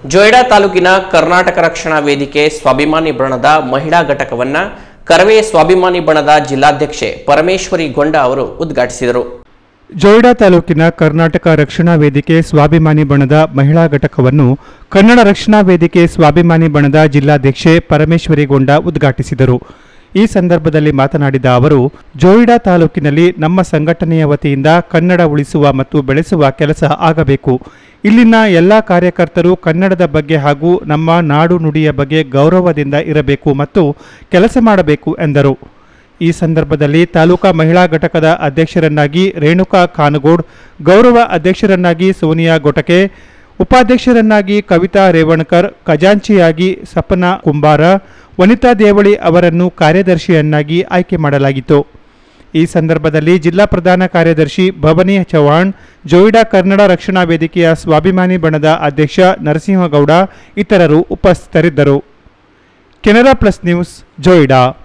ಜೊಯ್ಡಾ ತಾಲೂಕಿನ ಕರ್ನಾಟಕ ರಕ್ಷಣಾ ವೇದಿಕೆ ಸ್ವಾಭಿಮಾನಿ ಬಣದ ಮಹಿಳಾ ಘಟಕವನ್ನ ಕರವೇ ಸ್ವಾಭಿಮಾನಿ ಬಣದ ಜಿಲ್ಲಾಧ್ಯಕ್ಷೆ ಪರಮೇಶ್ವರಿ ಗೊಂಡ ಅವರು ಉದ್ಘಾಟಿಸಿದರು ಜೊಯ್ಡಾ ತಾಲೂಕಿನ ಕರ್ನಾಟಕ ರಕ್ಷಣಾ ವೇದಿಕೆ ಸ್ವಾಭಿಮಾನಿ ಬಣದ ಮಹಿಳಾ ಘಟಕವನ್ನು ಕನ್ನಡ ರಕ್ಷಣಾ ವೇದಿಕೆ ಸ್ವಾಭಿಮಾನಿ ಬಣದ ಜಿಲ್ಲಾಧ್ಯಕ್ಷೆ ಪರಮೇಶ್ವರಿ ಗೊಂಡ ಉದ್ಘಾಟಿಸಿದರು ಈ ಸಂದರ್ಭದಲ್ಲಿ ಮಾತನಾಡಿದ ಅವರು ಜೋಯಿಡಾ ತಾಲೂಕಿನಲ್ಲಿ ನಮ್ಮ ಸಂಘಟನೆಯ ವತಿಯಿಂದ ಕನ್ನಡ ಉಳಿಸುವ ಮತ್ತು ಬೆಳೆಸುವ ಕೆಲಸ ಆಗಬೇಕು ಇಲ್ಲಿನ ಎಲ್ಲ ಕಾರ್ಯಕರ್ತರು ಕನ್ನಡದ ಬಗ್ಗೆ ಹಾಗೂ ನಮ್ಮ ನಾಡು ನುಡಿಯ ಬಗ್ಗೆ ಗೌರವದಿಂದ ಇರಬೇಕು ಮತ್ತು ಕೆಲಸ ಮಾಡಬೇಕು ಎಂದರು ಈ ಸಂದರ್ಭದಲ್ಲಿ ತಾಲೂಕಾ ಮಹಿಳಾ ಘಟಕದ ಅಧ್ಯಕ್ಷರನ್ನಾಗಿ ರೇಣುಕಾ ಖಾನಗೋಡ್ ಗೌರವ ಅಧ್ಯಕ್ಷರನ್ನಾಗಿ ಸೋನಿಯಾ ಗೊಟಕೆ ಉಪಾಧ್ಯಕ್ಷರನ್ನಾಗಿ ಕವಿತಾ ರೇವಣ್ಕರ್ ಖಜಾಂಚಿಯಾಗಿ ಸಪನಾ ಕುಂಬಾರ ವನಿತಾ ದೇವಳಿ ಅವರನ್ನು ಕಾರ್ಯದರ್ಶಿಯನ್ನಾಗಿ ಆಯ್ಕೆ ಮಾಡಲಾಗಿತ್ತು ಈ ಸಂದರ್ಭದಲ್ಲಿ ಜಿಲ್ಲಾ ಪ್ರಧಾನ ಕಾರ್ಯದರ್ಶಿ ಭವನಿ ಚೌಹಾಣ್ ಜೋಯಿಡಾ ಕನ್ನಡ ರಕ್ಷಣಾ ವೇದಿಕೆಯ ಸ್ವಾಭಿಮಾನಿ ಬಣದ ಅಧ್ಯಕ್ಷ ನರಸಿಂಹಗೌಡ ಇತರರು ಉಪಸ್ಥಿತರಿದ್ದರು ಕೆನರಾ ಪ್ಲಸ್ ನ್ಯೂಸ್ ಜೋಯಿಡಾ